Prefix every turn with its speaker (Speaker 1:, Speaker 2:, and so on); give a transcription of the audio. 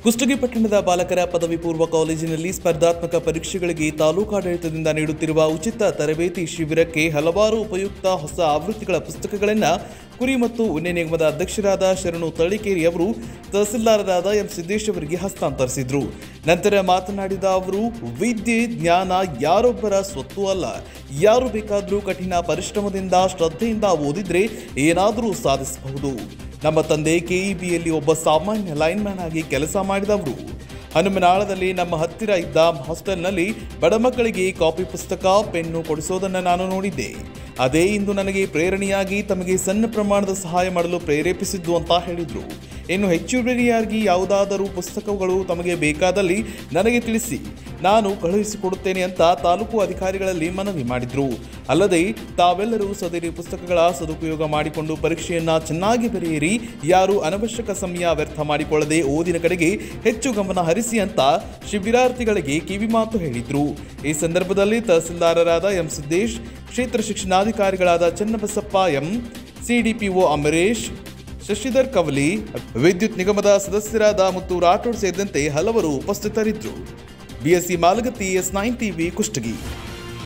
Speaker 1: ಕುಷ್ಟಗಿ ಪಟ್ಟಣದ ಬಾಲಕರ ಪದವಿ ಪೂರ್ವ ಕಾಲೇಜಿನಲ್ಲಿ ಸ್ಪರ್ಧಾತ್ಮಕ ಪರೀಕ್ಷೆಗಳಿಗೆ ತಾಲೂಕಾಡಳಿತದಿಂದ ನೀಡುತ್ತಿರುವ ಉಚಿತ ತರಬೇತಿ ಶಿಬಿರಕ್ಕೆ ಹಲವಾರು ಉಪಯುಕ್ತ ಹೊಸ ಆವೃತ್ತಿಗಳ ಪುಸ್ತಕಗಳನ್ನು ಕುರಿ ಮತ್ತು ಉಣ್ಣೆ ನಿಗಮದ ಅಧ್ಯಕ್ಷರಾದ ಶರಣು ತಳಿಕೇರಿ ಅವರು ತಹಸೀಲ್ದಾರರಾದ ಎಂ ಸಿದ್ದೇಶ್ ಅವರಿಗೆ ಹಸ್ತಾಂತರಿಸಿದ್ರು ನಂತರ ಮಾತನಾಡಿದ ಅವರು ವಿದ್ಯೆ ಜ್ಞಾನ ಯಾರೊಬ್ಬರ ಸ್ವತ್ತು ಅಲ್ಲ ಯಾರು ಬೇಕಾದರೂ ಕಠಿಣ ಪರಿಶ್ರಮದಿಂದ ಶ್ರದ್ಧೆಯಿಂದ ಓದಿದ್ರೆ ಏನಾದರೂ ಸಾಧಿಸಬಹುದು ನಮ್ಮ ತಂದೆ ಕೆಇಬಿಯಲ್ಲಿ ಒಬ್ಬ ಸಾಮಾನ್ಯ ಲೈನ್ಮ್ಯಾನ್ ಆಗಿ ಕೆಲಸ ಮಾಡಿದವರು ಹನುಮನಾಳದಲ್ಲಿ ನಮ್ಮ ಹತ್ತಿರ ಇದ್ದ ಹಾಸ್ಟೆಲ್ನಲ್ಲಿ ಬಡ ಮಕ್ಕಳಿಗೆ ಕಾಪಿ ಪುಸ್ತಕ ಪೆನ್ನು ಕೊಡಿಸೋದನ್ನು ನಾನು ನೋಡಿದ್ದೆ ಅದೇ ಇಂದು ನನಗೆ ಪ್ರೇರಣೆಯಾಗಿ ತಮಗೆ ಸಣ್ಣ ಪ್ರಮಾಣದ ಸಹಾಯ ಮಾಡಲು ಪ್ರೇರೇಪಿಸಿದ್ದು ಅಂತ ಹೇಳಿದರು ಇನ್ನು ಹೆಚ್ಚುವರಿಯಾಗಿ ಯಾವುದಾದರೂ ಪುಸ್ತಕಗಳು ತಮಗೆ ಬೇಕಾದಲ್ಲಿ ನನಗೆ ತಿಳಿಸಿ ನಾನು ಕಳುಹಿಸಿಕೊಡುತ್ತೇನೆ ಅಂತ ತಾಲೂಕು ಅಧಿಕಾರಿಗಳಲ್ಲಿ ಮನವಿ ಮಾಡಿದ್ರು ಅಲ್ಲದೆ ತಾವೆಲ್ಲರೂ ಸದರಿ ಪುಸ್ತಕಗಳ ಸದುಪಯೋಗ ಮಾಡಿಕೊಂಡು ಪರೀಕ್ಷೆಯನ್ನ ಚೆನ್ನಾಗಿ ಬರೆಯಿರಿ ಯಾರು ಅನವಶ್ಯಕ ಸಮಯ ವ್ಯರ್ಥ ಮಾಡಿಕೊಳ್ಳದೆ ಓದಿನ ಕಡೆಗೆ ಹೆಚ್ಚು ಗಮನ ಹರಿಸಿ ಅಂತ ಶಿಬಿರಾರ್ಥಿಗಳಿಗೆ ಕಿವಿಮಾತು ಹೇಳಿದ್ರು ಈ ಸಂದರ್ಭದಲ್ಲಿ ತಹಸೀಲ್ದಾರರಾದ ಎಂ ಸಿದ್ದೇಶ್ ಕ್ಷೇತ್ರ ಶಿಕ್ಷಣಾಧಿಕಾರಿಗಳಾದ ಚನ್ನಬಸಪ್ಪ ಎಂ ಸಿಡಿಪಿಒ ಅಮರೇಶ್ ಶಶಿಧರ್ ಕವಲಿ ವಿದ್ಯುತ್ ನಿಗಮದ ಸದಸ್ಯರಾದ ಮುತ್ತು ರಾಠೋಡ್ ಸೇರಿದಂತೆ ಹಲವರು ಉಪಸ್ಥಿತರಿದ್ದರು BSC Malagatti S nine TV Kushtagi